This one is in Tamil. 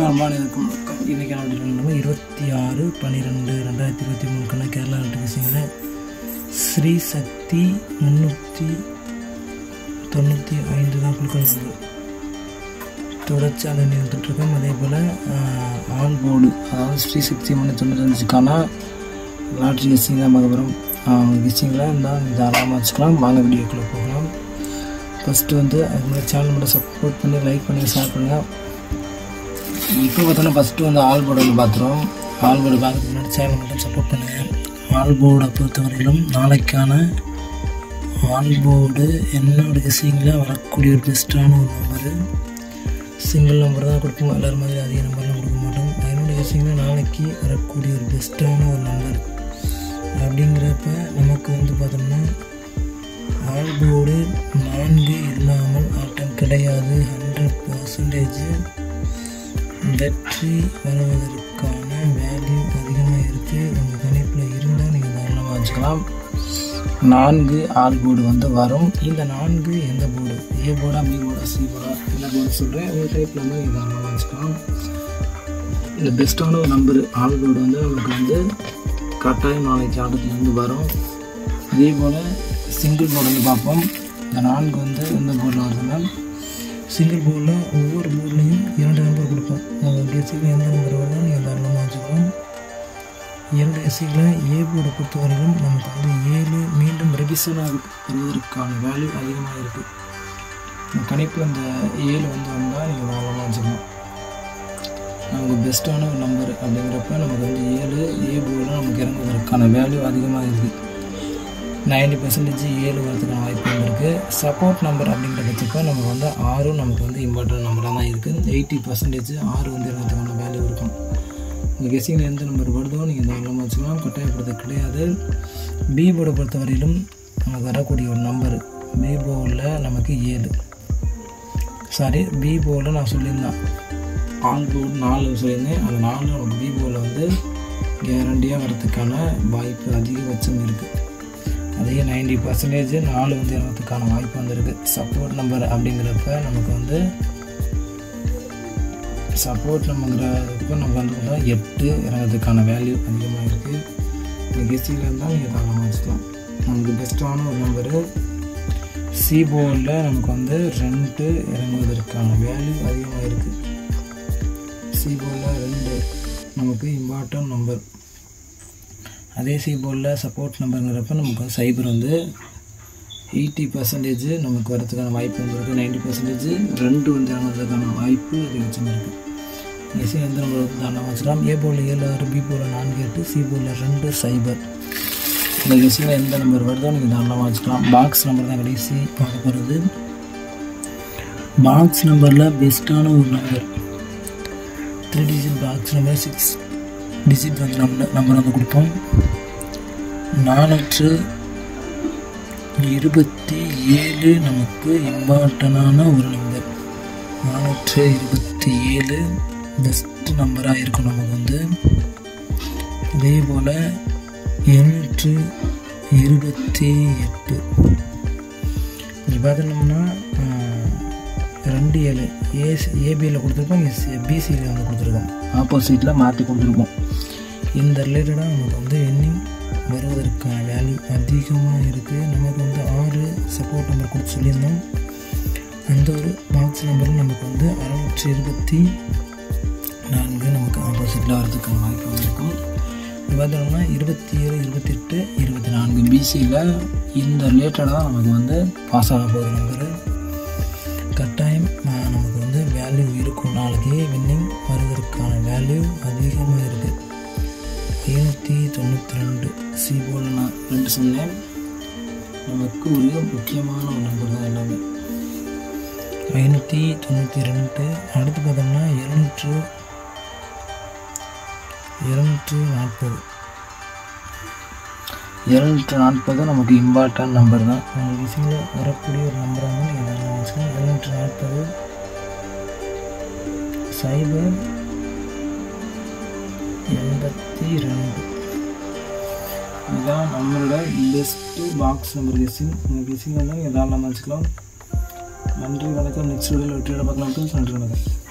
அன்பான இருக்கும் இன்றைக்கான நம்ம இருபத்தி ஆறு பன்னிரெண்டு ரெண்டாயிரத்தி இருபத்தி மூணுக்கான கேரளா நோட்டிஃபிகேஷனில் ஸ்ரீ சக்தி முந்நூற்றி தொண்ணூற்றி ஐந்து தான் கொடுக்கணும் தொடர்ச்சியாக நிறுத்திட்டுருக்கோம் அதே போல் ஆன் போர்டு அதாவது ஸ்ரீ சக்தி முந்நூற்றி தொண்ணூத்தஞ்சுக்கான லாட்ரி கெஸ்டிங் தான் பார்க்க போகிறோம் கெஸ்டிங்கில் இருந்தால் தாராளமாக வச்சுக்கலாம் வாங்க வீடியோக்குள்ளே போகலாம் ஃபஸ்ட்டு வந்து அது மாதிரி சேனல் மட்டும் சப்போர்ட் பண்ணி லைக் பண்ணி ஷேர் பண்ணுங்கள் இப்போ பார்த்தோன்னா ஃபஸ்ட்டு வந்து ஆல் போர்டு வந்து பார்த்துருவோம் ஆல் போர்டு பார்க்கறதுக்கு முன்னாடி சேனல் மட்டும் சப்போர்ட் பண்ணுங்கள் ஆல் போர்டை பொறுத்தவரையிலும் நாளைக்கான ஆல் போர்டு என்னோட கெஸ்டிங்கில் வரக்கூடிய ஒரு பெஸ்ட்டான ஒரு நம்பரு சிங்கிள் நம்பர் தான் கொடுப்போம் எல்லோரும் மாதிரி அதிக நம்பர்லாம் கொடுக்க மாட்டோம் என்னோட கெஸ்டிங்கில் நாளைக்கு வரக்கூடிய ஒரு பெஸ்ட்டான ஒரு நம்பர் அப்படிங்கிறப்ப நமக்கு வந்து பார்த்தோம்னா ஆல் போர்டு நான்கு இல்லாமல் ஆட்டம் கிடையாது ஹண்ட்ரட் பர்சன்டேஜ் வெற்றி வருவதற்கான வேல்யூ அதிகமாக இருக்குது உங்கள் கணிப்பில் இருந்தால் நீங்கள் தாராளமாக வச்சுக்கலாம் நான்கு ஆல் போர்டு வந்து வரும் இந்த நான்கு எந்த போர்டு ஏ போர்டா பி போர்டா சி போர்டா என்ன போர்டு சொல்கிறேன் உங்கள் டைப்பில் வந்து நீங்கள் தாராளமாக வச்சுக்கலாம் இந்த பெஸ்ட்டான ஒரு நம்பர் ஆல் போர்டு வந்து நமக்கு வந்து கட்டாயம் நாளைக்கு ஆட்டத்துலேருந்து வரும் அதே போல் சிங்கிள் போர்டு வந்து பார்ப்போம் இந்த நான்கு வந்து எந்த போர்டில் வருதுன்னா சிங்கிள் போர்டில் ஒவ்வொரு போர்ட்லேயும் இரண்டு நம்பர் கொடுப்போம் உங்கள் கெஸில் எந்த நம்பர் வருதோ நீங்கள் தாராளமாக வச்சுக்கலாம் இரண்டு கெஸில் ஏ போர்டை பொறுத்த வரையிலும் நமக்கு வந்து ஏழு மீண்டும் ரெவிஷனாக வருவதற்கான வேல்யூ அதிகமாக இருக்குது கணிப்பில் அந்த ஏழு வந்து வந்தால் நீங்கள் தாராளமாக வச்சுக்கலாம் நமக்கு பெஸ்ட்டான ஒரு நம்பர் அப்படிங்கிறப்ப நமக்கு வந்து ஏழு ஏ போர்டில் நமக்கு இறங்குவதற்கான வேல்யூ அதிகமாக இருக்குது நைன்டி பர்சன்டேஜ் ஏழு வரதுக்கான வாய்ப்பு இருக்குது சப்போர்ட் நம்பர் அப்படிங்கிற பட்சப்போ நமக்கு வந்து ஆறும் நமக்கு வந்து இம்பார்ட்டன்ட் நம்பராக தான் இருக்குது எயிட்டி பர்சன்டேஜ் ஆறு வந்து இறங்கிறதுக்கான வேல்யூ இருக்கும் உங்கள் கெஸிங்கில் எந்த நம்பர் வருதோ நீங்கள் தாராளமாக வச்சுக்கலாம் கட்டாயப்படுத்த கிடையாது பி போர்டை பொறுத்தவரையிலும் நமக்கு வரக்கூடிய ஒரு நம்பர் பி போர்டில் நமக்கு ஏழு சாரி பி போர்டில் நான் சொல்லியிருந்தேன் ஆன் போர்டு நாலு சொல்லியிருந்தேன் அந்த நாலு நமக்கு பி போர்டில் வந்து கேரண்டியாக வரதுக்கான வாய்ப்பு அதிகபட்சம் இருக்குது அதே நைன்டி பர்சன்டேஜ் நாலு வந்து இறங்கிறதுக்கான வாய்ப்பு வந்துருக்கு சப்போர்ட் நம்பர் அப்படிங்கிறப்ப நமக்கு வந்து சப்போர்ட் நம்பருங்கிறப்ப நமக்கு வந்து பார்த்தா எட்டு இறங்கிறதுக்கான வேல்யூ அதிகமாக இருக்குது இந்த கெஸ்டியில் இருந்தால் நீங்கள் தாராளமாக வச்சுக்கலாம் நமக்கு பெஸ்ட்டான ஒரு நம்பரு சி போர்டில் நமக்கு வந்து ரெண்டு இறங்குவதற்கான வேல்யூ அதிகமாக இருக்குது சி போர்டில் ரெண்டு நமக்கு இம்பார்ட்டன்ட் நம்பர் அதே சி போர்டில் சப்போர்ட் நம்பருங்கிறப்ப நமக்கு வந்து சைபர் வந்து எயிட்டி பர்சன்டேஜ் நமக்கு வரதுக்கான வாய்ப்பு வந்துருக்கு நைன்டி பர்சன்டேஜ் ரெண்டு வந்து இறங்குறதுக்கான வாய்ப்பு அதிகபட்சம் இருக்குது எஸ்சி எந்த நம்பர் வந்து தாராளமாக வச்சுக்கலாம் ஏ போர்டில் ஏழு ஆறு பி போர்டில் நான்கு எட்டு சி போர்டில் ரெண்டு சைபர் இந்த எஸ்சியில் எந்த நம்பர் வருதோ நீங்கள் தாராளமாக வச்சுக்கலாம் பாக்ஸ் நம்பர் தான் கடைசி பார்க்க போகிறது பாக்ஸ் நம்பரில் பெஸ்ட்டான ஒரு number three digit box number six digit வந்து நம்ம நம்பர் வந்து கொடுப்போம் நானூற்று இருபத்தி ஏழு நமக்கு இம்பார்ட்டனான ஒரு நம்பர் நானூற்று இருபத்தி ஏழு பெஸ்ட் நம்பராக இருக்கும் நமக்கு வந்து அதே போல் எழுநூற்று இருபத்தி எட்டு இது பார்த்தோம்னா ரெண்டு ஏழு ஏசி ஏபியில் கொடுத்துருக்கோம் எஸ் பிசியில் வந்து கொடுத்துருக்கோம் ஆப்போசிட்டில் மாற்றி கொடுத்துருக்கோம் இந்த ரிலேட்டடாக நமக்கு வந்து எண்ணிங் வருவதற்கான வேல்யூ அதிகமாக இருக்குது நமக்கு வந்து ஆறு சப்போர்ட் நம்பர் கொடுத்து சொல்லியிருந்தோம் அந்த ஒரு பாக்ஸ் நம்பரும் நமக்கு வந்து அறுநூற்றி இருபத்தி நான்கு நமக்கு ஆப்போசிட்டில் வரதுக்கான வாய்ப்பு வந்திருக்கும் பார்த்தோம்னா இருபத்தி ஏழு இருபத்தெட்டு இருபத்தி நான்கு பிசியில் இந்த ரிலேட்டடாக நமக்கு வந்து பாஸ் ஆக போகிற நம்பரு கட்டாயம் நமக்கு வந்து வேல்யூ இருக்கும் நாளைக்கு வின்னிங் வருவதற்கான வேல்யூ அதிகமாக இருக்குது ஐநூற்றி தொண்ணூற்றி ரெண்டு சி போல் நான் ரெண்டு சொன்னேன் நமக்கு ஒரு முக்கியமான ஒரு நம்பர் தான் எல்லாமே ஐநூற்றி தொண்ணூற்றி ரெண்டு அடுத்து பார்த்தோம்னா எழுநூற்று எழுநூற்று நாற்பது எழுநூற்று நாற்பது நமக்கு இம்பார்ட்டன்ட் நம்பர் தான் உங்கள் விஷயத்தில் வரக்கூடிய ஒரு நம்பராக வந்து நீங்கள் என்ன வச்சுக்கலாம் எழுநூற்று நாற்பது சைபர் எண்பத்தி ரெண்டு இதுதான் நம்மளோட பெஸ்ட்டு பாக்ஸ் நம்பர் கெஸிங் உங்கள் கெஸிங் வந்து நீங்கள் தாராளமாக வச்சுக்கலாம் நன்றி வணக்கம் நெக்ஸ்ட் வீடியோவில் வெற்றியோட பார்க்கலாம் நன்றி வணக்கம்